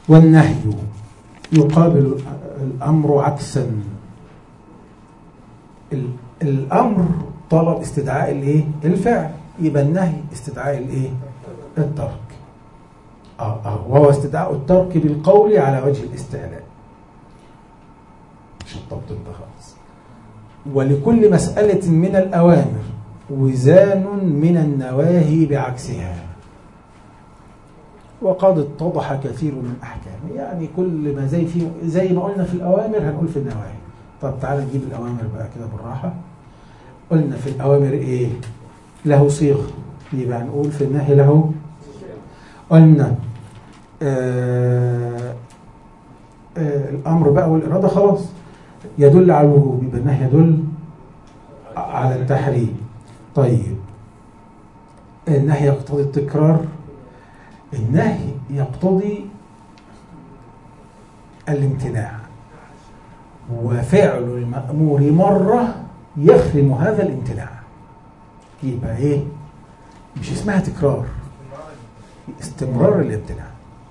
والنهي يقابل الأمر عكسا ال- الأمر طلب استدعاء الايه الفعل يبقى النهي استدعاء الايه الترك آه آه وهو استدعاء الترك بالقول على وجه الاستعلاء شطبت انت خالص ولكل مسألة من الأوامر وزان من النواهي بعكسها وقد اتضح كثير من أحكامه يعني كل ما زي في زي ما قلنا في الأوامر هنقول في النواهي طب تعالى نجيب الأوامر بقى كده بالراحة قلنا في الأوامر إيه له صيغة يبقى هنقول في النهي له قلنا آه آه الأمر بقى والإرادة خلاص يدل على الوجوب يبقى النهي يدل على التحريم طيب النهي يقتضي التكرار النهي يقتضي الامتناع وفعل المأمور مرة يخرم هذا الامتناع يبقى ايه مش اسمها تكرار استمرار الامتناع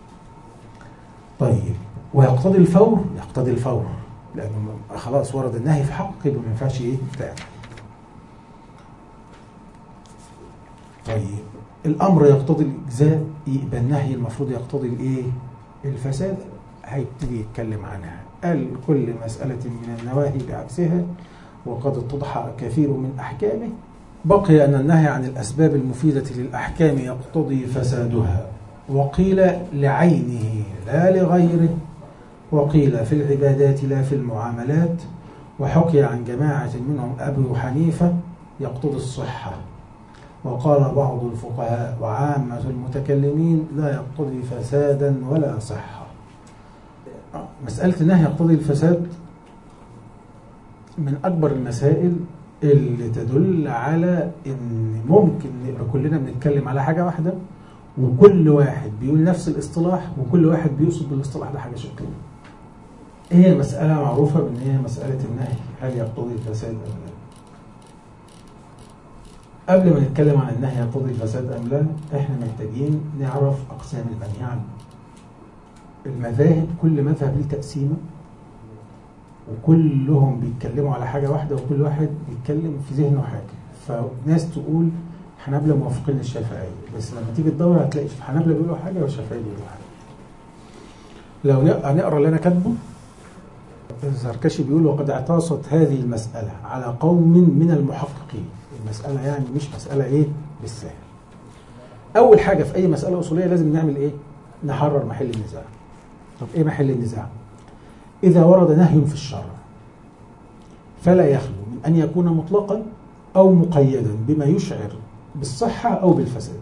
طيب ويقتضي الفور يقتضي الفور لانه خلاص ورد النهي في حق يبقى ما ينفعش ايه تاني طيب الامر يقتضي الاجزاء يبقى النهي المفروض يقتضي الايه الفساد هيبتدي يتكلم عنها قال كل مسألة من النواهي بعكسها وقد اتضح كثير من أحكامه بقي أن النهي عن الأسباب المفيدة للأحكام يقتضي فسادها وقيل لعينه لا لغيره وقيل في العبادات لا في المعاملات وحكي عن جماعة منهم أبو حنيفة يقتضي الصحة وقال بعض الفقهاء وعامة المتكلمين لا يقتضي فسادا ولا صحة مسألة النهي يقتضي الفساد من أكبر المسائل اللي تدل على إن ممكن نبقى كلنا بنتكلم على حاجة واحدة وكل واحد بيقول نفس الاصطلاح وكل واحد بيقصد بالاصطلاح ده حاجة شكل هي مسألة معروفة بأن هي مسألة النهي هل يقتضي الفساد أم لا قبل ما نتكلم عن النهي يقتضي الفساد أم لا احنا محتاجين نعرف أقسام المنهي عنه المذاهب كل مذهب ليه تقسيمه وكلهم بيتكلموا على حاجه واحده وكل واحد بيتكلم في ذهنه حاجه فناس تقول حنابلة موافقين للشافعية بس لما تيجي تدور هتلاقي حنابلة بيقولوا حاجة والشافعية بيقولوا حاجة لو هنقرا اللي أنا كاتبه الزركشي بيقول وقد اعتصت هذه المسألة على قوم من المحققين المسألة يعني مش مسألة إيه بالسهل أول حاجة في أي مسألة أصولية لازم نعمل إيه نحرر محل النزاع طب إيه محل النزاع إذا ورد نهي في الشرع فلا يخلو من أن يكون مطلقا أو مقيدا بما يشعر بالصحة أو بالفساد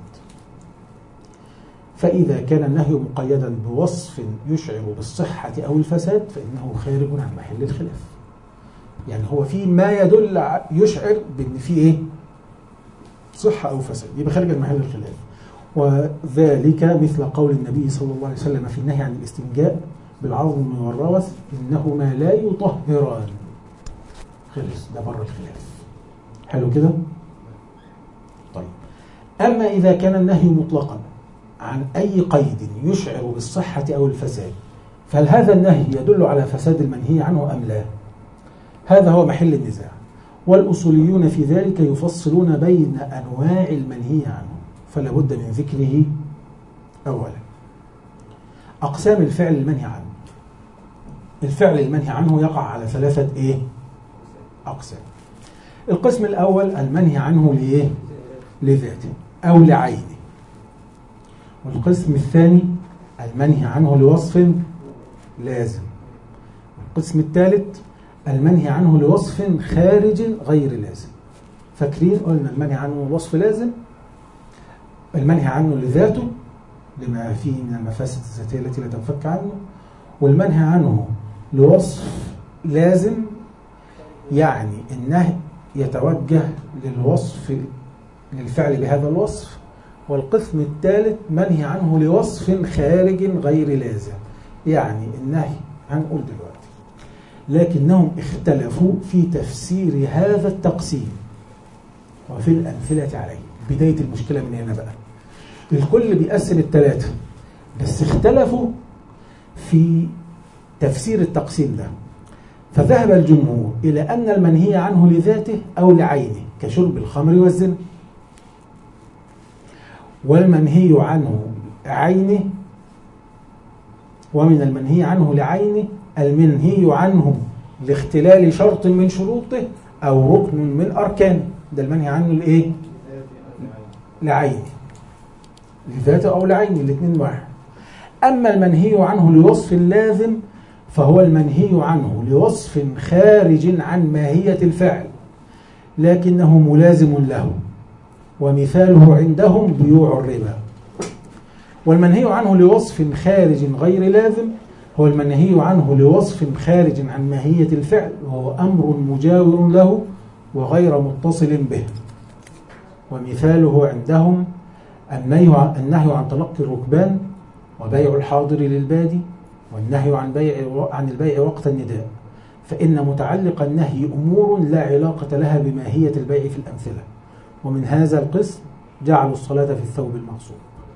فإذا كان النهي مقيدا بوصف يشعر بالصحة أو الفساد فإنه خارج عن محل الخلاف يعني هو في ما يدل يشعر بأن في إيه صحة أو فساد يبقى خارج عن محل الخلاف وذلك مثل قول النبي صلى الله عليه وسلم في النهي عن الاستنجاء بالعظم والروث إنهما لا يطهران خلص ده بره الخلاف حلو كده طيب أما إذا كان النهي مطلقا عن أي قيد يشعر بالصحة أو الفساد فهل هذا النهي يدل على فساد المنهي عنه أم لا هذا هو محل النزاع والأصوليون في ذلك يفصلون بين أنواع المنهي عنه فلا بد من ذكره أولا أقسام الفعل المنهي عنه الفعل المنهي عنه يقع على ثلاثة إيه؟ أقسام القسم الأول المنهي عنه لإيه؟ لذاته أو لعينه والقسم الثاني المنهي عنه لوصف لازم القسم الثالث المنهي عنه لوصف خارج غير لازم فاكرين قلنا المنهي عنه وصف لازم المنهي عنه لذاته لما فيه من المفاسد الذاتية التي لا تنفك عنه والمنهي عنه لوصف لازم يعني النهي يتوجه للوصف للفعل بهذا الوصف والقسم الثالث منهي عنه لوصف خارج غير لازم يعني النهي هنقول دلوقتي لكنهم اختلفوا في تفسير هذا التقسيم وفي الأمثلة عليه بداية المشكلة من هنا بقى الكل بيقسم الثلاثة بس اختلفوا في تفسير التقسيم ده فذهب الجمهور إلى أن المنهي عنه لذاته أو لعينه كشرب الخمر والزنا والمنهي عنه عينه ومن المنهي عنه لعينه المنهي عنه لاختلال شرط من شروطه أو ركن من أركانه ده المنهي عنه لإيه؟ لعينه لذاته أو لعينه الاثنين واحد أما المنهي عنه لوصف لازم فهو المنهي عنه لوصف خارج عن ماهية الفعل لكنه ملازم له ومثاله عندهم بيوع الربا والمنهي عنه لوصف خارج غير لازم هو المنهي عنه لوصف خارج عن ماهية الفعل وهو أمر مجاور له وغير متصل به ومثاله عندهم النهي النهي عن تلقي الركبان وبيع الحاضر للبادي والنهي عن بيع عن البيع وقت النداء فإن متعلق النهي أمور لا علاقة لها بماهية البيع في الأمثلة ومن هذا القسم جعلوا الصلاة في الثوب المغصوب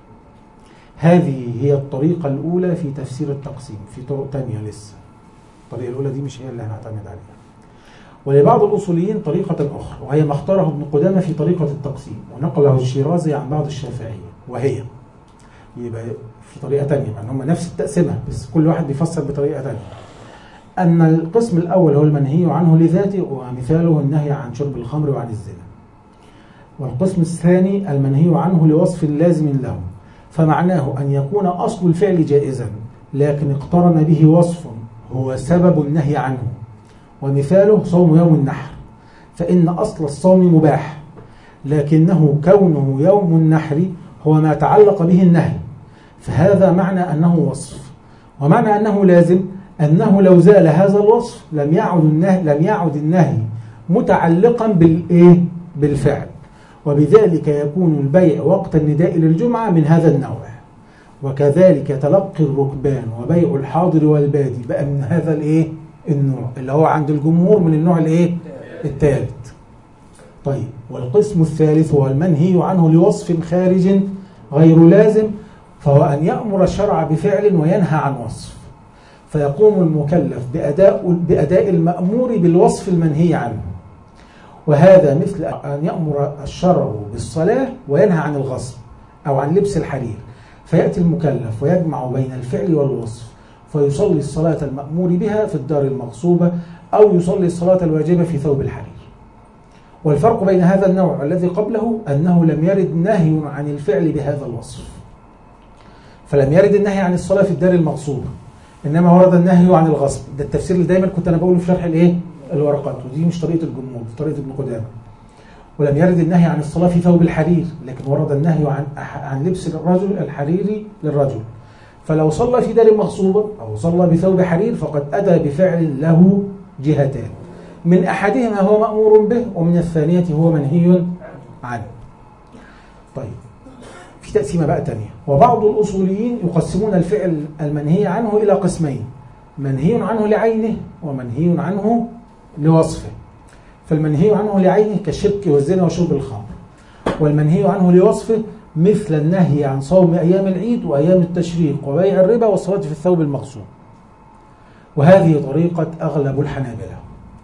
هذه هي الطريقة الأولى في تفسير التقسيم في طرق تانية لسه الطريقة الأولى دي مش هي اللي هنعتمد عليها ولبعض الأصوليين طريقة أخرى وهي ما اختاره ابن قدامة في طريقة التقسيم ونقله الشيرازي عن بعض الشافعية وهي يبقى في طريقة تانية مع ان هم نفس التقسيمة بس كل واحد بيفسر بطريقة تانية أن القسم الأول هو المنهي عنه لذاته ومثاله النهي عن شرب الخمر وعن الزنا والقسم الثاني المنهي عنه لوصف لازم له فمعناه أن يكون أصل الفعل جائزا لكن اقترن به وصف هو سبب النهي عنه ومثاله صوم يوم النحر فإن أصل الصوم مباح لكنه كونه يوم النحر هو ما تعلق به النهي فهذا معنى أنه وصف ومعنى أنه لازم أنه لو زال هذا الوصف لم يعد النهي لم يعد النهي متعلقا بالإيه بالفعل وبذلك يكون البيع وقت النداء للجمعة من هذا النوع وكذلك تلقي الركبان وبيع الحاضر والبادي بقى من هذا الايه النوع اللي هو عند الجمهور من النوع الايه الثالث طيب والقسم الثالث هو المنهي عنه لوصف خارج غير لازم فهو أن يأمر الشرع بفعل وينهى عن وصف فيقوم المكلف بأداء, بأداء المأمور بالوصف المنهي عنه وهذا مثل أن يأمر الشرع بالصلاة وينهى عن الغصب أو عن لبس الحرير فيأتي المكلف ويجمع بين الفعل والوصف فيصلي الصلاة المأمور بها في الدار المغصوبة أو يصلي الصلاة الواجبة في ثوب الحرير والفرق بين هذا النوع والذي قبله أنه لم يرد نهي عن الفعل بهذا الوصف فلم يرد النهي عن الصلاة في الدار المغصوبة إنما ورد النهي عن الغصب ده التفسير اللي دايما كنت أنا بقوله في شرح الإيه؟ الورقات ودي مش طريقة الجمهور طريقة ابن قدامة ولم يرد النهي عن الصلاة في ثوب الحرير لكن ورد النهي عن عن لبس الرجل الحريري للرجل فلو صلى في دار مغصوبة أو صلى بثوب حرير فقد أدى بفعل له جهتان من أحدهما هو مأمور به ومن الثانية هو منهي عنه طيب في تقسيمة بقى تانية وبعض الأصوليين يقسمون الفعل المنهي عنه إلى قسمين منهي عنه لعينه ومنهي عنه لوصفه فالمنهي عنه لعينه كالشرك والزنا وشرب الخمر والمنهي عنه لوصفه مثل النهي عن صوم أيام العيد وأيام التشريق وبيع الربا والصلاة في الثوب المغصوب وهذه طريقة أغلب الحنابلة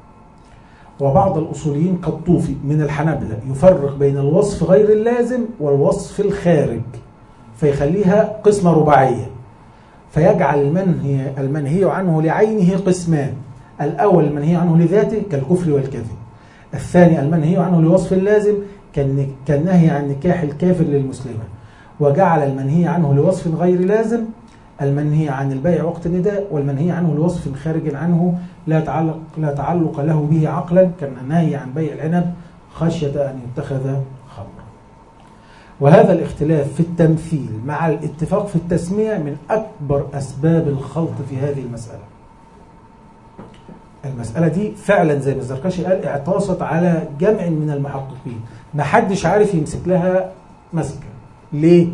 وبعض الأصوليين كالطوفي من الحنابلة يفرق بين الوصف غير اللازم والوصف الخارج فيخليها قسمة رباعية فيجعل المنهي, المنهي عنه لعينه قسمان الأول المنهي عنه لذاته كالكفر والكذب الثاني المنهي عنه لوصف لازم كالنهي عن نكاح الكافر للمسلمة وجعل المنهي عنه لوصف غير لازم المنهي عن البيع وقت النداء والمنهي عنه لوصف خارج عنه لا تعلق, لا تعلق له به عقلا كالنهي عن بيع العنب خشية أن يتخذ خمرا وهذا الاختلاف في التمثيل مع الاتفاق في التسمية من أكبر أسباب الخلط في هذه المسألة المسألة دي فعلا زي ما الزركشي قال اعتصت على جمع من المحققين ما حدش عارف يمسك لها مسكة ليه؟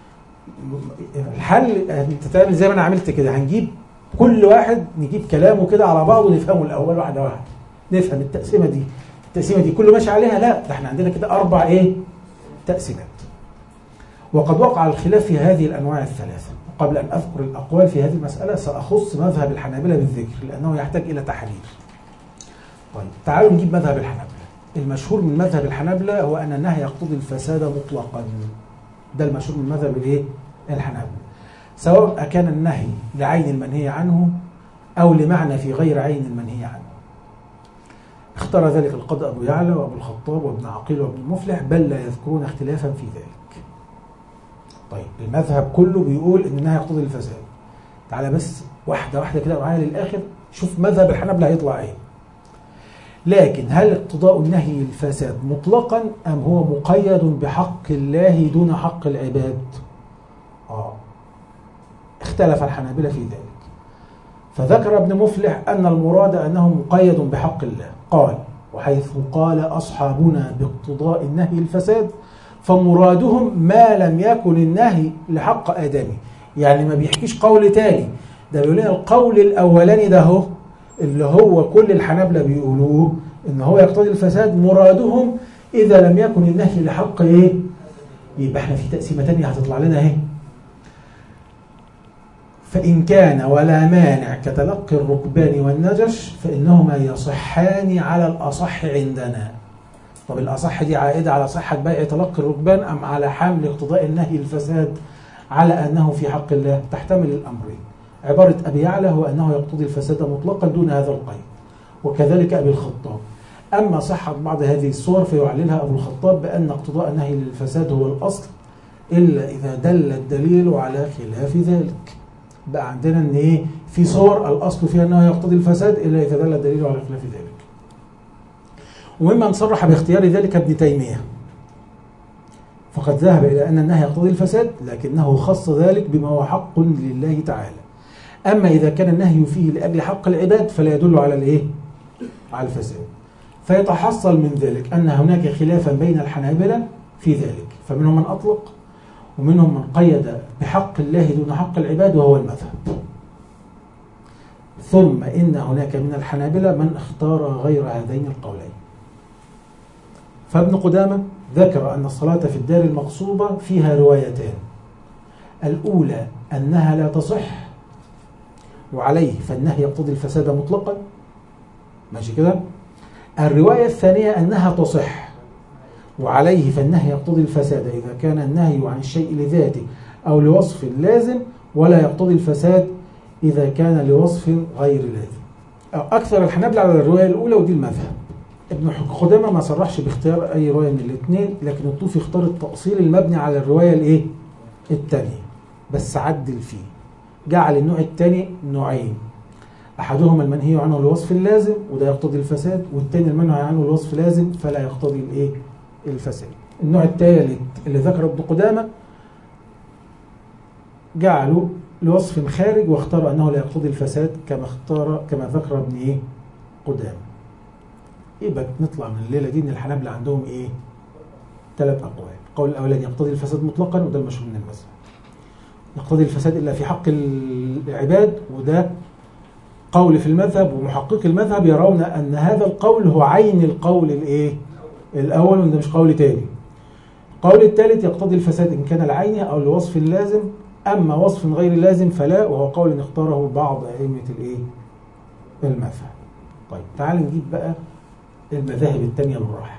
الحل انت تعمل زي ما انا عملت كده هنجيب كل واحد نجيب كلامه كده على بعضه ونفهمه الاول واحده واحده نفهم التقسيمه دي التقسيمه دي كله ماشي عليها لا ده احنا عندنا كده اربع ايه تقسيمات وقد وقع الخلاف في هذه الانواع الثلاثه قبل أن أذكر الأقوال في هذه المسألة سأخص مذهب الحنابلة بالذكر لأنه يحتاج إلى تحرير طيب تعالوا نجيب مذهب الحنابلة المشهور من مذهب الحنابلة هو أن النهي يقتضي الفساد مطلقا ده المشهور من مذهب الايه الحنابلة سواء كان النهي لعين المنهي عنه أو لمعنى في غير عين المنهي عنه اختار ذلك القاضي أبو يعلى وأبو الخطاب وابن عقيل وابن المفلح بل لا يذكرون اختلافا في ذلك طيب المذهب كله بيقول ان النهي يقتضي الفساد تعالى بس واحده واحده كده معايا للاخر شوف مذهب الحنابلة هيطلع ايه لكن هل اقتضاء النهي الفساد مطلقا ام هو مقيد بحق الله دون حق العباد اه اختلف الحنابلة في ذلك فذكر ابن مفلح أن المراد أنه مقيد بحق الله قال وحيث قال أصحابنا باقتضاء النهي الفساد فمرادهم ما لم يكن النهي لحق آدمي يعني ما بيحكيش قول تاني ده بيقول لنا القول الأولاني ده هو اللي هو كل الحنابلة بيقولوه إن هو يقتضي الفساد مرادهم إذا لم يكن النهي لحق إيه يبقى احنا في تقسيمة تانية هتطلع لنا اهي فإن كان ولا مانع كتلقي الركبان والنجش فإنهما يصحان على الأصح عندنا طب الأصح دي عائدة على صحة بيع تلقي الركبان أم على حمل اقتضاء النهي الفساد على أنه في حق الله تحتمل الأمرين عبارة أبي يعلى هو أنه يقتضي الفساد مطلقا دون هذا القيد وكذلك أبي الخطاب أما صحة بعض هذه الصور فيعللها أبو الخطاب بأن اقتضاء النهي للفساد هو الأصل إلا إذا دل الدليل على خلاف ذلك بقى عندنا ان ايه في صور الاصل فيها انه يقتضي الفساد الا اذا دل الدليل على خلاف ذلك وممن صرح باختيار ذلك ابن تيميه فقد ذهب الى ان النهي يقتضي الفساد لكنه خص ذلك بما هو حق لله تعالى اما اذا كان النهي فيه لاجل حق العباد فلا يدل على الايه على الفساد فيتحصل من ذلك ان هناك خلافا بين الحنابلة في ذلك فمنهم من اطلق ومنهم من قيد بحق الله دون حق العباد وهو المذهب ثم إن هناك من الحنابلة من اختار غير هذين القولين فابن قدامة ذكر أن الصلاة في الدار المغصوبة فيها روايتان الأولى أنها لا تصح وعليه فالنهي يقتضي الفساد مطلقا ماشي كده الرواية الثانية أنها تصح وعليه فالنهي يقتضي الفساد إذا كان النهي عن الشيء لذاته أو لوصف لازم ولا يقتضي الفساد إذا كان لوصف غير لازم أكثر الحنابلة على الرواية الأولى ودي المذهب ابن خدامة ما صرحش باختيار أي رواية من الاثنين لكن الطوفي اختار التأصيل المبني على الرواية الإيه؟ الثانية بس عدل فيه جعل النوع الثاني نوعين أحدهما المنهي عنه الوصف اللازم وده يقتضي الفساد والثاني المنهي عنه الوصف لازم فلا يقتضي الإيه؟ الفساد النوع الثالث اللي ذكره ابن قدامة جعلوا لوصف خارج واختاروا أنه لا يقتضي الفساد كما اختار كما ذكر ابن إيه؟ قدامة يبقى نطلع من الليلة دي إن الحنابلة عندهم إيه؟ ثلاث أقوال القول الأولاني يقتضي الفساد مطلقا وده المشهور من المذهب يقتضي الفساد إلا في حق العباد وده قول في المذهب ومحقق المذهب يرون أن هذا القول هو عين القول الإيه؟ الأول وده مش قول تاني القول الثالث يقتضي الفساد إن كان العيني أو لوصف لازم أما وصف غير لازم فلا وهو قول اختاره بعض أئمة الإيه؟ المذهب طيب تعال نجيب بقى المذاهب الثانية بالراحة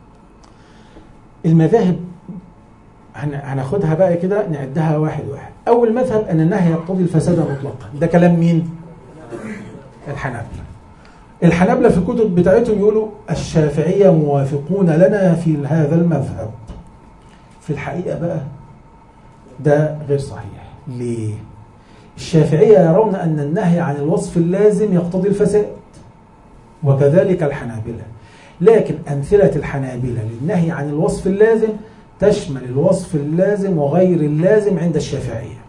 المذاهب هناخدها بقى كده نعدها واحد واحد أول مذهب أن النهي يقتضي الفساد مطلقا ده كلام مين؟ الحنابلة الحنابلة في الكتب بتاعتهم يقولوا الشافعية موافقون لنا في هذا المذهب في الحقيقة بقى ده غير صحيح ليه؟ الشافعية يرون أن النهي عن الوصف اللازم يقتضي الفساد وكذلك الحنابلة لكن أمثلة الحنابلة للنهي عن الوصف اللازم تشمل الوصف اللازم وغير اللازم عند الشافعية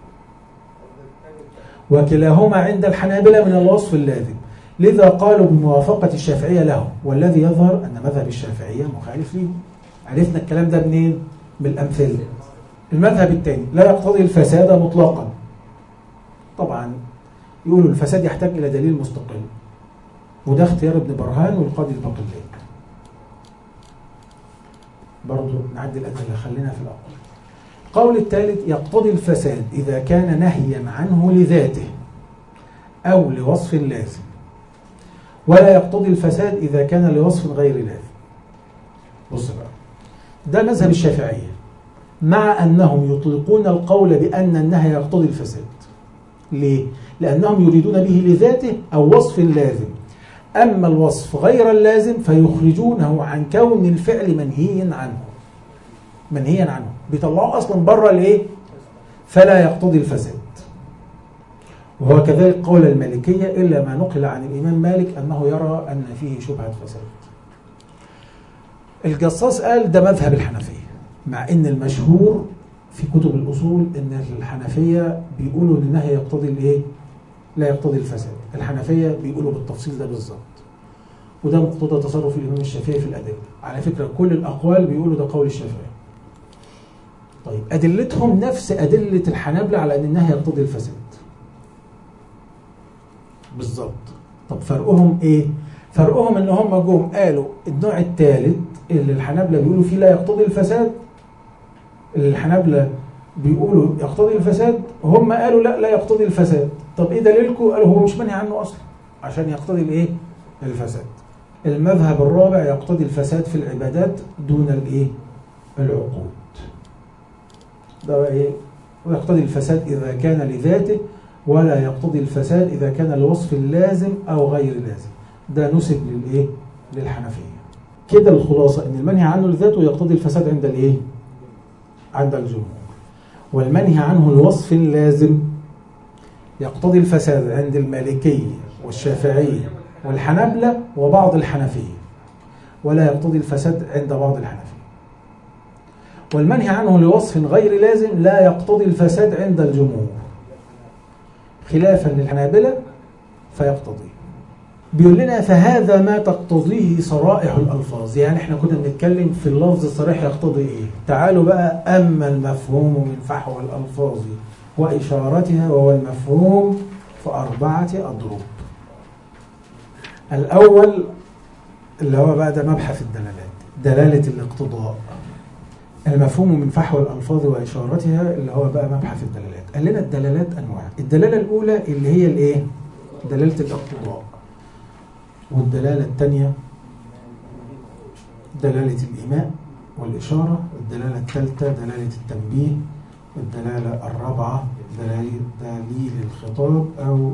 وكلاهما عند الحنابلة من الوصف اللازم لذا قالوا بموافقة الشافعية له والذي يظهر أن مذهب الشافعية مخالف لهم عرفنا الكلام ده منين؟ من الأمثلة المذهب الثاني لا يقتضي الفساد مطلقا طبعا يقولوا الفساد يحتاج إلى دليل مستقل وده اختيار ابن برهان والقاضي الباقلاني برضه نعدي الأدلة خلينا في الأول قول الثالث يقتضي الفساد إذا كان نهيا عنه لذاته أو لوصف لازم ولا يقتضي الفساد إذا كان لوصف غير لازم بص بقى ده مذهب الشافعية مع أنهم يطلقون القول بأن النهي يقتضي الفساد ليه؟ لأنهم يريدون به لذاته أو وصف لازم أما الوصف غير اللازم فيخرجونه عن كون الفعل منهيا عنه منهيا عنه بيطلعوه أصلا بره الإيه؟ فلا يقتضي الفساد وهو كذلك قول المالكية إلا ما نقل عن الإمام مالك أنه يرى أن فيه شبهة فساد الجصاص قال ده مذهب الحنفية مع ان المشهور في كتب الاصول ان الحنفيه بيقولوا ان النهي يقتضي الايه؟ لا يقتضي الفساد، الحنفيه بيقولوا بالتفصيل ده بالظبط. وده مقتضى تصرف الامام الشافعي في الادله، على فكره كل الاقوال بيقولوا ده قول الشافعي. طيب ادلتهم نفس ادله الحنابله على ان النهي يقتضي الفساد. بالظبط. طب فرقهم ايه؟ فرقهم ان هم جم قالوا النوع الثالث اللي الحنابله بيقولوا فيه لا يقتضي الفساد الحنابلة بيقولوا يقتضي الفساد هم قالوا لا لا يقتضي الفساد طب ايه دليلكم قالوا هو مش منهي عنه اصلا عشان يقتضي الايه الفساد المذهب الرابع يقتضي الفساد في العبادات دون الايه العقود ده ايه ويقتضي الفساد اذا كان لذاته ولا يقتضي الفساد اذا كان لوصف لازم او غير لازم ده نسب للايه للحنفيه كده الخلاصه ان المنهي عنه لذاته يقتضي الفساد عند الايه عند الجمهور والمنهي عنه الوصف اللازم يقتضي الفساد عند المالكية والشافعية والحنبلة وبعض الحنفية ولا يقتضي الفساد عند بعض الحنفية والمنهي عنه لوصف غير لازم لا يقتضي الفساد عند الجمهور خلافا للحنابلة فيقتضي بيقول لنا فهذا ما تقتضيه صرائح الألفاظ يعني احنا كنا بنتكلم في اللفظ الصريح يقتضي ايه تعالوا بقى أما المفهوم من فحوى الألفاظ وإشارتها وهو المفهوم فأربعة أضرب الأول اللي هو بقى ده مبحث الدلالات دلالة الاقتضاء المفهوم من فحوى الألفاظ وإشارتها اللي هو بقى مبحث الدلالات قال لنا الدلالات أنواع الدلالة الأولى اللي هي الإيه دلالة الاقتضاء والدلالة الثانية دلالة الإيماء والإشارة الدلالة الثالثة دلالة التنبيه الدلالة الرابعة دلالة دليل الخطاب أو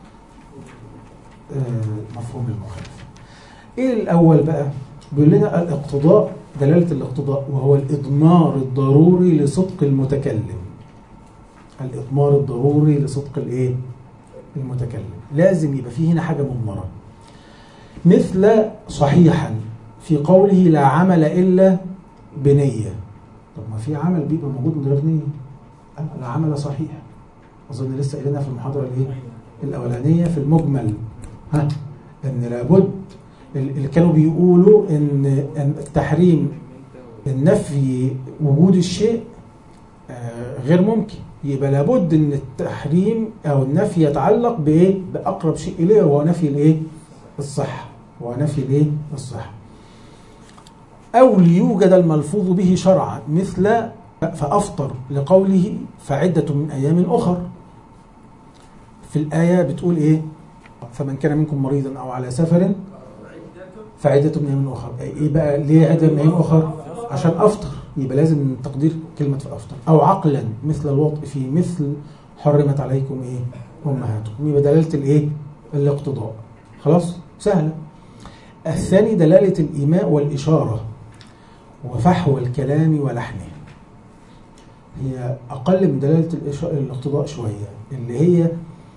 مفهوم المخالفة إيه الأول بقى؟ بيقول لنا الاقتضاء دلالة الاقتضاء وهو الإضمار الضروري لصدق المتكلم الإضمار الضروري لصدق الإيه؟ المتكلم لازم يبقى فيه هنا حاجة مضمرة مثل صحيحا في قوله لا عمل إلا بنية طب ما في عمل بيبقى موجود من غير نية لا عمل صحيح أظن لسه قايلينها في المحاضرة الإيه؟ الأولانية في المجمل ها إن لابد اللي كانوا بيقولوا إن التحريم النفي وجود الشيء غير ممكن يبقى لابد ان التحريم او النفي يتعلق بايه باقرب شيء اليه وهو نفي الايه الصحه وهو نفي الايه الصحه او ليوجد الملفوظ به شرعا مثل فافطر لقوله فعده من ايام اخر في الايه بتقول ايه فمن كان منكم مريضا او على سفر فعده من ايام اخر ايه بقى ليه عده من ايام اخر عشان افطر يبقى لازم تقدير كلمة فأفطر أو عقلا مثل الوطء في مثل حرمت عليكم إيه أمهاتكم يبقى دلالة الإيه الاقتضاء خلاص سهلة الثاني دلالة الإيماء والإشارة وفحوى الكلام ولحنه هي أقل من دلالة الاقتضاء شوية اللي هي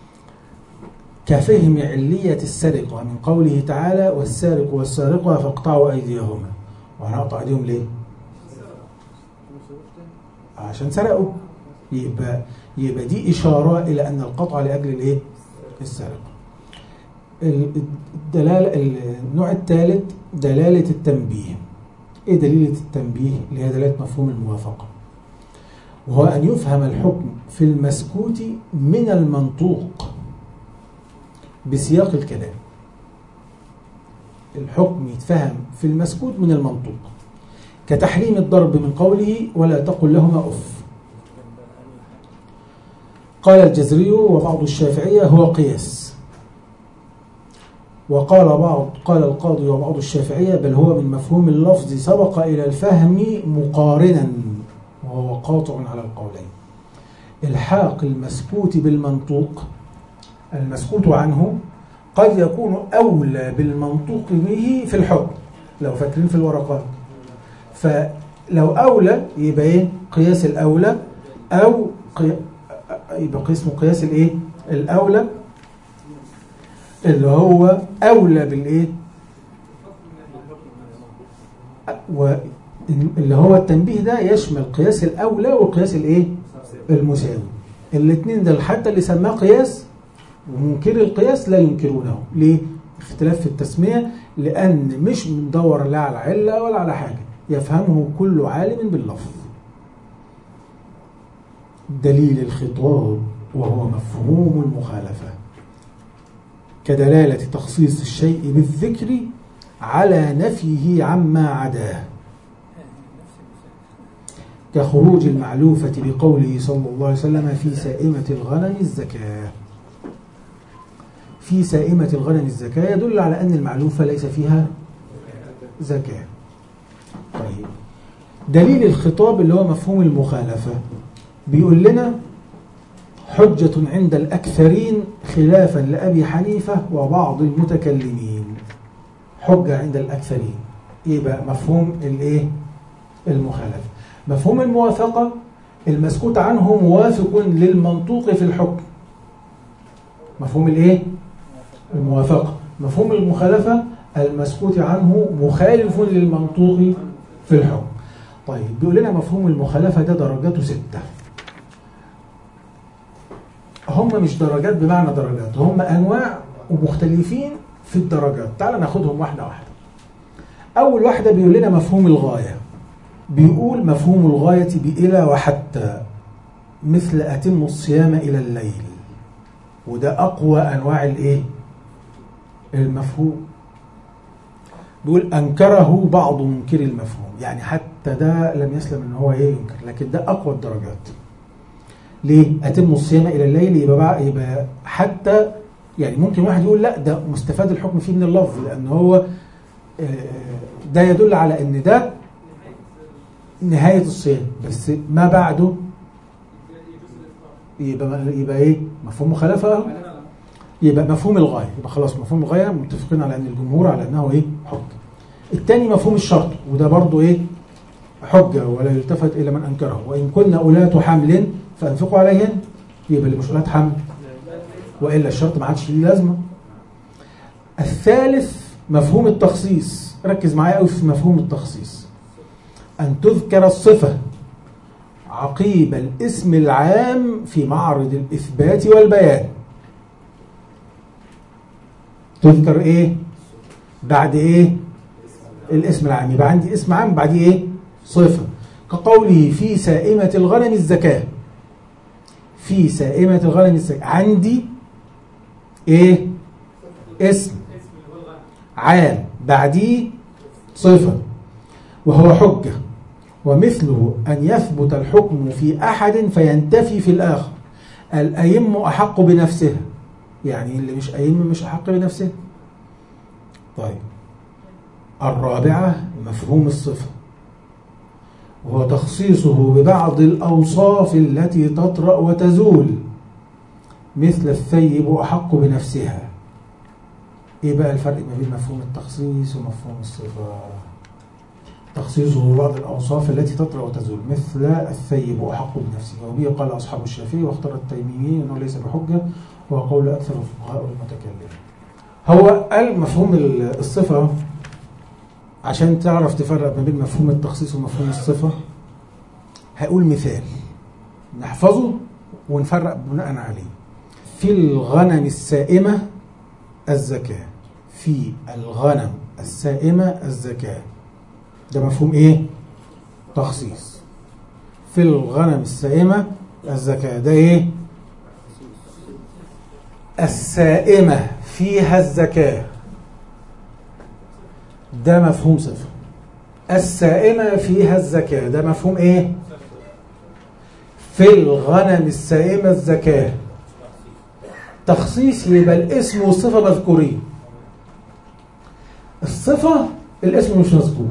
كفهم علية السرقة من قوله تعالى والسارق والسارقة فاقطعوا أيديهما وهنقطع أيديهم ليه؟ عشان سرقوا يبقى يبقى دي إشارة إلى أن القطع لأجل الإيه؟ السرقة. الدلالة النوع الثالث دلالة التنبيه. إيه دليلة التنبيه؟ اللي هي دلالة مفهوم الموافقة. وهو أن يفهم الحكم في المسكوت من المنطوق بسياق الكلام. الحكم يتفهم في المسكوت من المنطوق. كتحريم الضرب من قوله ولا تقل لهما اف قال الجزري وبعض الشافعية هو قياس وقال بعض قال القاضي وبعض الشافعية بل هو من مفهوم اللفظ سبق إلى الفهم مقارنا وهو قاطع على القولين الحاق المسكوت بالمنطوق المسكوت عنه قد يكون أولى بالمنطوق به في الحكم لو فاكرين في الورقات فلو أولى يبقى إيه قياس الأولى أو قي... يبقى اسمه قياس الإيه الأولى اللي هو أولى بالإيه واللي هو التنبيه ده يشمل قياس الأولى وقياس الإيه المساوي الاثنين دول حتى اللي سماه قياس ومنكر القياس لا ينكرونه ليه؟ اختلاف في التسمية لأن مش مدور لا على علة ولا على حاجة يفهمه كل عالم باللفظ دليل الخطاب وهو مفهوم المخالفة كدلالة تخصيص الشيء بالذكر على نفيه عما عداه كخروج المعلوفة بقوله صلى الله عليه وسلم في سائمة الغنم الزكاة في سائمة الغنم الزكاة يدل على أن المعلوفة ليس فيها زكاة طيب دليل الخطاب اللي هو مفهوم المخالفة بيقول لنا حجة عند الأكثرين خلافا لأبي حنيفة وبعض المتكلمين حجة عند الأكثرين يبقى مفهوم الايه المخالفة مفهوم الموافقة المسكوت عنه موافق للمنطوق في الحكم مفهوم الايه الموافقة مفهوم المخالفة المسكوت عنه مخالف للمنطوق في الحكم طيب بيقول لنا مفهوم المخالفة ده درجاته ستة هم مش درجات بمعنى درجات هم أنواع ومختلفين في الدرجات تعال ناخدهم واحدة واحدة أول واحدة بيقول لنا مفهوم الغاية بيقول مفهوم الغاية بإلى وحتى مثل أتم الصيام إلى الليل وده أقوى أنواع الإيه؟ المفهوم بيقول أنكره بعض منكر المفهوم يعني حتى ده لم يسلم ان هو ايه ينكر لكن ده أقوى الدرجات ليه؟ أتم الصيام إلى الليل يبقى بقى يبقى حتى يعني ممكن واحد يقول لا ده مستفاد الحكم فيه من اللفظ لأن هو ده يدل على أن ده نهاية الصيام بس ما بعده يبقى يبقى ايه مفهوم مخالفة يبقى مفهوم الغاية يبقى خلاص مفهوم الغاية متفقين على ان الجمهور على انه ايه حجة الثاني مفهوم الشرط وده برضو ايه حجة ولا يلتفت الى من انكره وان كنا اولاة حمل فانفقوا عليهن يبقى اللي مش اولاة حمل والا الشرط ما عادش ليه لازمة الثالث مفهوم التخصيص ركز معايا قوي في مفهوم التخصيص أن تذكر الصفة عقيب الاسم العام في معرض الإثبات والبيان تذكر إيه؟ بعد إيه؟ الاسم العام يبقى عندي اسم عام بعد إيه؟ صفة كقوله في سائمة الغنم الزكاة في سائمة الغنم الزكاة عندي إيه؟ اسم عام بعديه صفة وهو حجة ومثله أن يثبت الحكم في أحد فينتفي في الآخر الأيم أحق بنفسها يعني اللي مش أيم مش أحق بنفسه طيب الرابعة مفهوم الصفة وهو تخصيصه ببعض الأوصاف التي تطرأ وتزول مثل الثيب أحق بنفسها إيه بقى الفرق ما بين مفهوم التخصيص ومفهوم الصفة تخصيصه ببعض الأوصاف التي تطرأ وتزول مثل الثيب أحق بنفسه وبه قال أصحاب الشافعي واختار التيميين أنه ليس بحجة وهو قول أكثر الفقهاء المتكلمين هو قال مفهوم الصفة عشان تعرف تفرق ما بين مفهوم التخصيص ومفهوم الصفة هقول مثال نحفظه ونفرق بناء عليه في الغنم السائمة الزكاة في الغنم السائمة الزكاة ده مفهوم ايه تخصيص في الغنم السائمة الزكاة ده ايه السائمة فيها الزكاة ده مفهوم صفة السائمة فيها الزكاة ده مفهوم ايه في الغنم السائمة الزكاة تخصيص يبقى الاسم والصفة مذكورين الصفة الاسم مش مذكور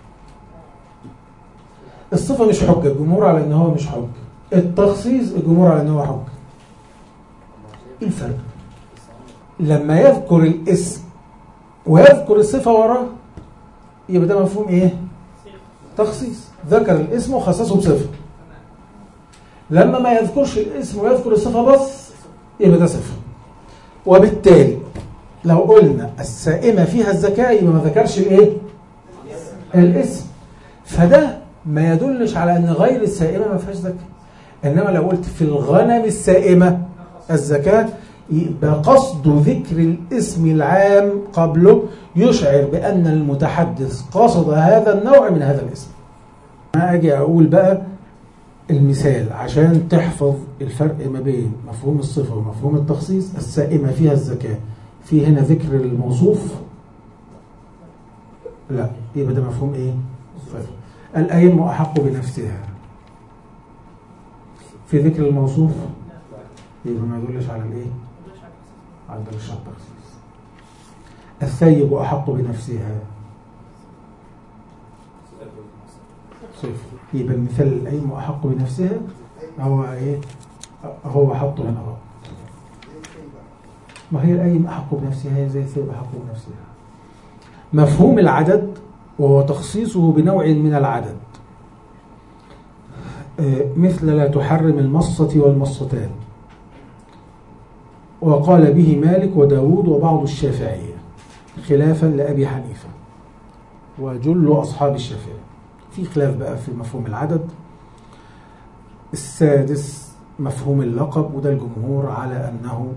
الصفة مش حجة الجمهور على ان هو مش حجة التخصيص الجمهور على ان هو حجة ايه الفرق لما يذكر الاسم ويذكر الصفة وراه يبقى ده مفهوم ايه تخصيص ذكر الاسم وخصصه بصفة لما ما يذكرش الاسم ويذكر الصفة بس يبقى ده صفة وبالتالي لو قلنا السائمة فيها الزكاة يبقى ما ذكرش الايه الاسم فده ما يدلش على ان غير السائمة ما فيهاش زكاة انما لو قلت في الغنم السائمة الزكاة يبقى قصد ذكر الاسم العام قبله يشعر بأن المتحدث قصد هذا النوع من هذا الاسم ما أجي أقول بقى المثال عشان تحفظ الفرق ما بين مفهوم الصفة ومفهوم التخصيص السائمة فيها الزكاة في هنا ذكر الموصوف لا يبقى ده مفهوم ايه فرق. الأئمة أحق بنفسها في ذكر الموصوف يبقى ما يدلش على الايه على الدرجة التخصيص الثيب أحق بنفسها صفر يبقى المثال الأيم أحق بنفسها هو إيه هو حطه هنا غلط ما هي الأيم أحق بنفسها هي زي الثيب أحق بنفسها مفهوم العدد وهو تخصيصه بنوع من العدد مثل لا تحرم المصة والمصتان وقال به مالك وداود وبعض الشافعية خلافا لأبي حنيفة وجل أصحاب الشافعية في خلاف بقى في مفهوم العدد السادس مفهوم اللقب وده الجمهور على أنه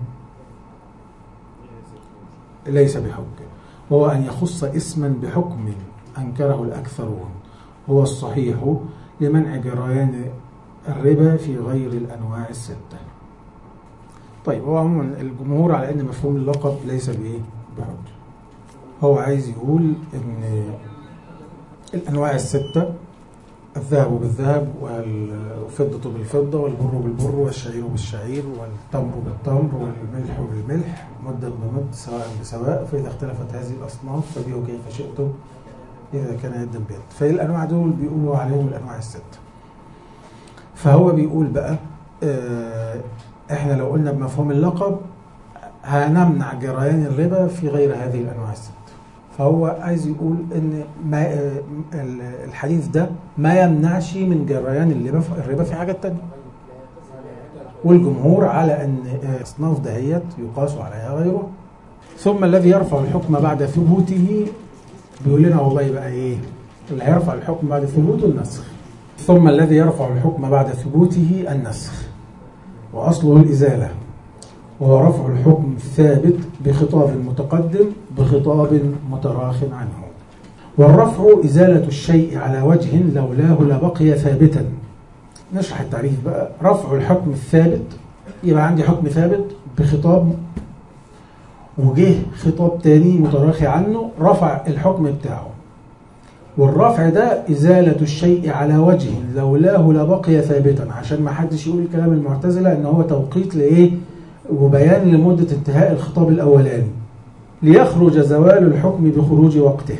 ليس بحجة وهو أن يخص اسما بحكم أنكره الأكثرون هو الصحيح لمنع جريان الربا في غير الأنواع الستة طيب هو عموما الجمهور على أن مفهوم اللقب ليس بإيه بحجة هو عايز يقول أن الأنواع الستة الذهب بالذهب والفضة بالفضة والبر بالبر والشعير بالشعير والتمر بالتمر والملح بالملح مدا بمد سواء بسواء فإذا اختلفت هذه الأصناف فبيعوا كيف شئتم إذا كان يدا بيد فالأنواع دول بيقولوا عليهم الأنواع الستة فهو بيقول بقى اه احنا لو قلنا بمفهوم اللقب هنمنع جريان الربا في غير هذه الأنواع الستة فهو عايز يقول ان ما الحديث ده ما يمنعش من جريان الربا في حاجات تانية والجمهور على ان اصناف دهيت يقاس عليها غيره ثم الذي يرفع الحكم بعد ثبوته بيقول لنا والله بقى ايه اللي هيرفع الحكم بعد ثبوته النسخ ثم الذي يرفع الحكم بعد ثبوته النسخ واصله الازاله وهو رفع الحكم الثابت بخطاب متقدم بخطاب متراخ عنه والرفع إزالة الشيء على وجه لولاه لبقي ثابتا نشرح التعريف بقى رفع الحكم الثابت يبقى عندي حكم ثابت بخطاب وجه خطاب تاني متراخي عنه رفع الحكم بتاعه والرفع ده إزالة الشيء على وجه لولاه لبقي ثابتا عشان ما حدش يقول كلام المعتزلة ان هو توقيت لإيه وبيان لمدة انتهاء الخطاب الأولاني ليخرج زوال الحكم بخروج وقته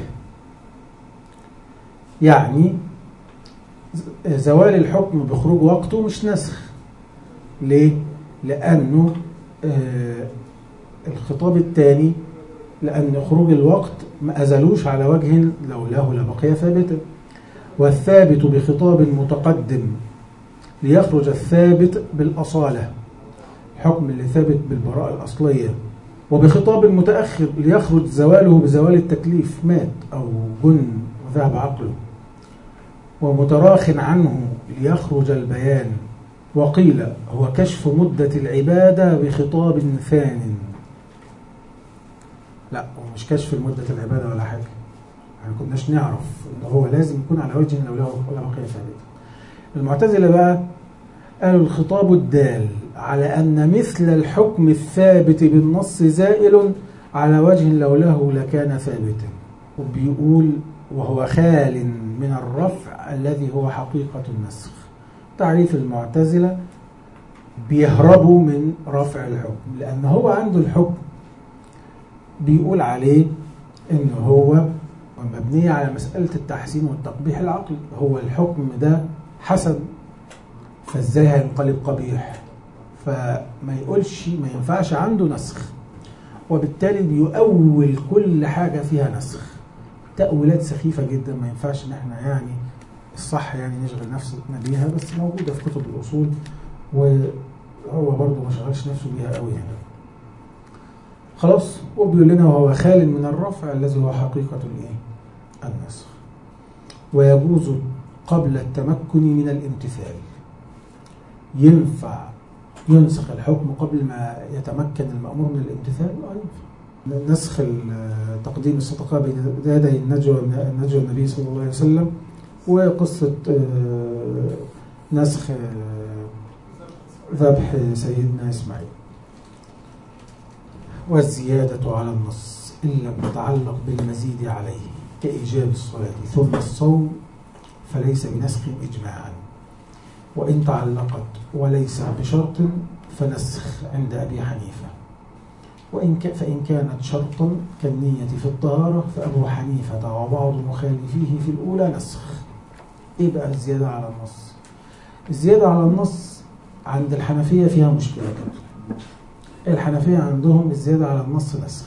يعني زوال الحكم بخروج وقته مش نسخ ليه؟ لأنه آه الخطاب الثاني لأن خروج الوقت ما أزلوش على وجه لولاه لبقي ثابتا والثابت بخطاب متقدم ليخرج الثابت بالأصالة الحكم اللي ثابت بالبراءة الأصلية وبخطاب متأخر ليخرج زواله بزوال التكليف مات أو جن وذهب عقله ومتراخ عنه ليخرج البيان وقيل هو كشف مدة العبادة بخطاب ثان لا هو مش كشف مدة العبادة ولا حاجة يعني كناش نعرف ان هو لازم يكون على وجه لو له ولا بقية ثابتة المعتزلة بقى قالوا الخطاب الدال على أن مثل الحكم الثابت بالنص زائل على وجه لولاه لكان ثابتا وبيقول وهو خال من الرفع الذي هو حقيقة النسخ تعريف المعتزلة بيهربوا من رفع الحكم لأن هو عنده الحكم بيقول عليه إن هو مبنية على مسألة التحسين والتقبيح العقلي هو الحكم ده حسن فازاي هينقلب قبيح فما يقولش ما ينفعش عنده نسخ وبالتالي بيؤول كل حاجة فيها نسخ تأويلات سخيفة جدا ما ينفعش ان احنا يعني الصح يعني نشغل نفسنا بيها بس موجودة في كتب الأصول وهو برضه ما شغلش نفسه بيها قوي هنا خلاص وبيقول لنا وهو خال من الرفع الذي هو حقيقة الايه؟ النسخ ويجوز قبل التمكن من الامتثال ينفع ينسخ الحكم قبل ما يتمكن المأمور من الامتثال ينفع نسخ تقديم الصدقة بين يدي النجوى النجوى النبي صلى الله عليه وسلم وقصة نسخ ذبح سيدنا إسماعيل والزيادة على النص إن لم تتعلق بالمزيد عليه كإيجاب الصلاة ثم الصوم فليس بنسخ إجماعا وإن تعلقت وليس بشرط فنسخ عند أبي حنيفة وإن ك... فإن كانت شرطا كالنية في الطهارة فأبو حنيفة وبعض مخالفيه في الأولى نسخ إيه بقى الزيادة على النص الزيادة على النص عند الحنفية فيها مشكلة كده الحنفية عندهم الزيادة على النص نسخ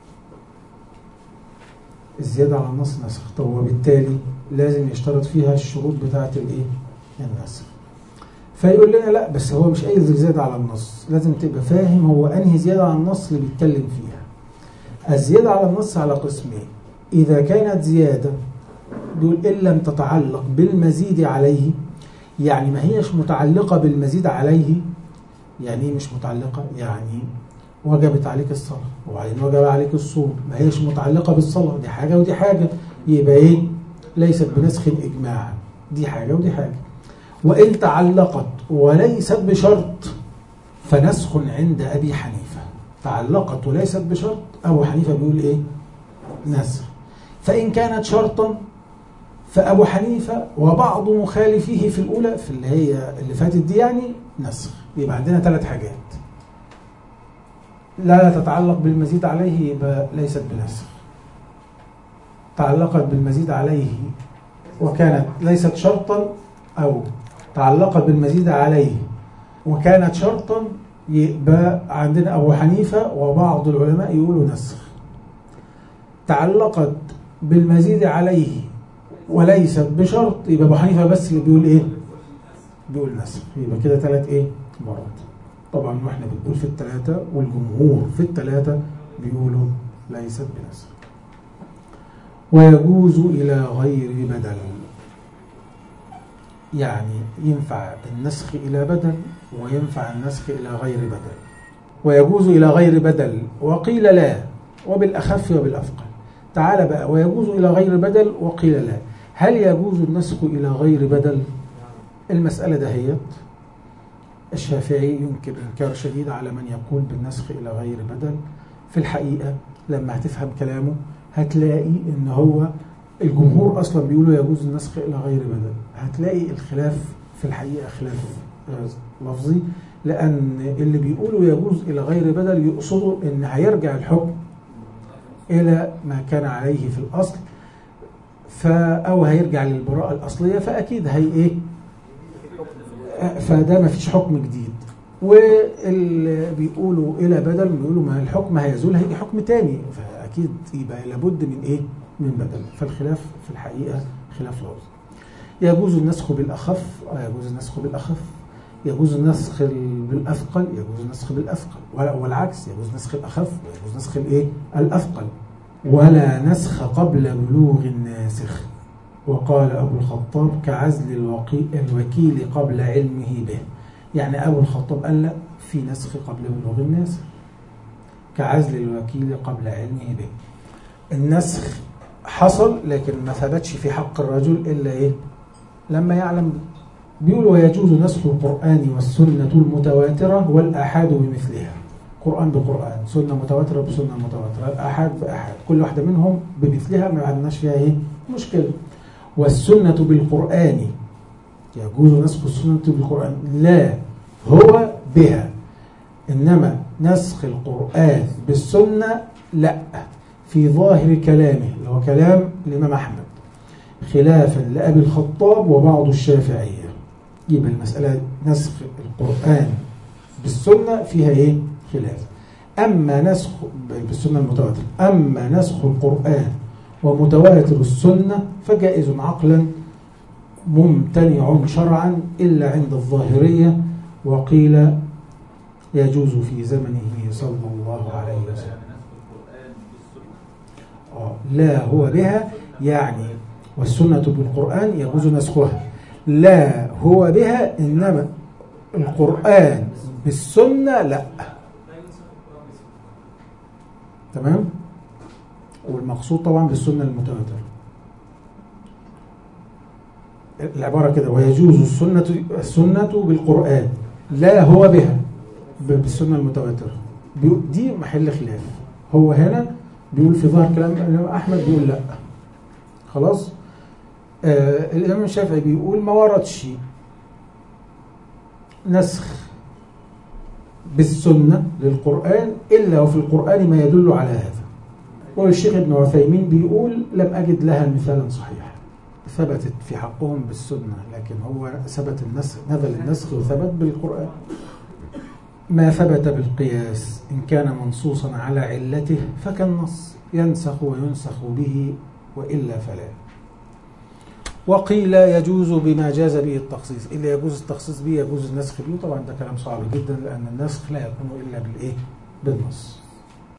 الزيادة على النص نسخ طب وبالتالي لازم يشترط فيها الشروط بتاعة الايه النسخ فيقول لنا لا بس هو مش اي زيادة على النص لازم تبقى فاهم هو انهي زيادة على النص اللي بيتكلم فيها الزيادة على النص على قسمين إذا كانت زيادة بيقول إن لم تتعلق بالمزيد عليه يعني ما هيش متعلقة بالمزيد عليه يعني ايه مش متعلقة يعني وجبت عليك الصلاة وبعدين وجب عليك الصوم ما هيش متعلقة بالصلاة دي حاجة ودي حاجة يبقى ايه ليست بنسخ إجماعا دي حاجة ودي حاجة وإن تعلقت وليست بشرط فنسخ عند أبي حنيفة تعلقت وليست بشرط أبو حنيفة بيقول إيه نسخ فإن كانت شرطا فأبو حنيفة وبعض مخالفيه في الأولى في اللي هي اللي فاتت دي يعني نسخ يبقى عندنا ثلاث حاجات لا تتعلق بالمزيد عليه يبقى ليست بنسخ تعلقت بالمزيد عليه وكانت ليست شرطا أو تعلقت بالمزيد عليه وكانت شرطا يبقى عندنا أبو حنيفة وبعض العلماء يقولوا نسخ تعلقت بالمزيد عليه وليست بشرط يبقى أبو حنيفة بس اللي بيقول إيه بيقول نسخ يبقى كده ثلاث إيه مرات طبعا واحنا بنقول في الثلاثة والجمهور في الثلاثة بيقولوا ليست بنسخ ويجوز إلى غير بدل يعني ينفع النسخ إلى بدل وينفع النسخ إلى غير بدل ويجوز إلى غير بدل وقيل لا وبالأخف وبالأثقل تعال بقى ويجوز إلى غير بدل وقيل لا هل يجوز النسخ إلى غير بدل المسألة دهيت الشافعي ينكر إنكار شديد على من يقول بالنسخ إلى غير بدل في الحقيقة لما هتفهم كلامه هتلاقي إن هو الجمهور أصلا بيقولوا يجوز النسخ إلى غير بدل هتلاقي الخلاف في الحقيقة خلاف لفظي لأن اللي بيقولوا يجوز إلى غير بدل يقصدوا إن هيرجع الحكم إلى ما كان عليه في الأصل أو هيرجع للبراءة الأصلية فأكيد هي إيه فده ما فيش حكم جديد واللي بيقولوا الى بدل بيقولوا ما الحكم هيزول هيجي حكم تاني فاكيد يبقى لابد من ايه من بدل فالخلاف في الحقيقه خلاف لفظ يجوز النسخ بالاخف يجوز النسخ بالاخف يجوز النسخ بالاثقل يجوز النسخ بالاثقل والعكس يجوز نسخ الاخف ويجوز نسخ الايه الاثقل ولا نسخ قبل بلوغ الناسخ وقال أبو الخطاب كعزل الوكيل قبل علمه به يعني أبو الخطاب قال لا في نسخ قبل بلوغ الناسخ كعزل الوكيل قبل علمه به النسخ حصل لكن ما ثبتش في حق الرجل إلا إيه لما يعلم بيقول ويجوز نسخ القرآن والسنة المتواترة والأحاد بمثلها قرآن بقرآن سنة متواترة بسنة متواترة الأحاد بأحاد كل واحدة منهم بمثلها ما عندناش فيها إيه مشكلة والسنة بالقرآن يجوز نسخ السنة بالقرآن لا هو بها إنما نسخ القرآن بالسنة لا في ظاهر كلامه اللي هو كلام الإمام أحمد خلافا لأبي الخطاب وبعض الشافعية يبقى المسألة نسخ القرآن بالسنة فيها إيه؟ خلاف أما نسخ بالسنة المتواترة أما نسخ القرآن ومتواتر السنة فجائز عقلا ممتنع شرعا إلا عند الظاهرية وقيل يجوز في زمنه صلى الله عليه وسلم آه، لا هو بها يعني والسنة بالقرآن يجوز نسخها لا هو بها إنما القرآن بالسنة لا تمام والمقصود طبعا بالسنة المتواترة العبارة كده ويجوز السنة السنة بالقرآن لا هو بها بالسنة المتواترة دي محل خلاف هو هنا بيقول في ظاهر كلام الإمام أحمد بيقول لا خلاص آه الإمام الشافعي بيقول ما وردش نسخ بالسنة للقرآن إلا وفي القرآن ما يدل على هذا والشيخ ابن عثيمين بيقول لم أجد لها مثالا صحيحا ثبتت في حقهم بالسنة لكن هو ثبت النسخ نزل النسخ وثبت بالقرآن ما ثبت بالقياس إن كان منصوصا على علته فكالنص ينسخ وينسخ به وإلا فلا وقيل يجوز بما جاز به التخصيص إلا يجوز التخصيص به يجوز النسخ به طبعا ده كلام صعب جدا لأن النسخ لا يكون إلا بالإيه؟ بالنص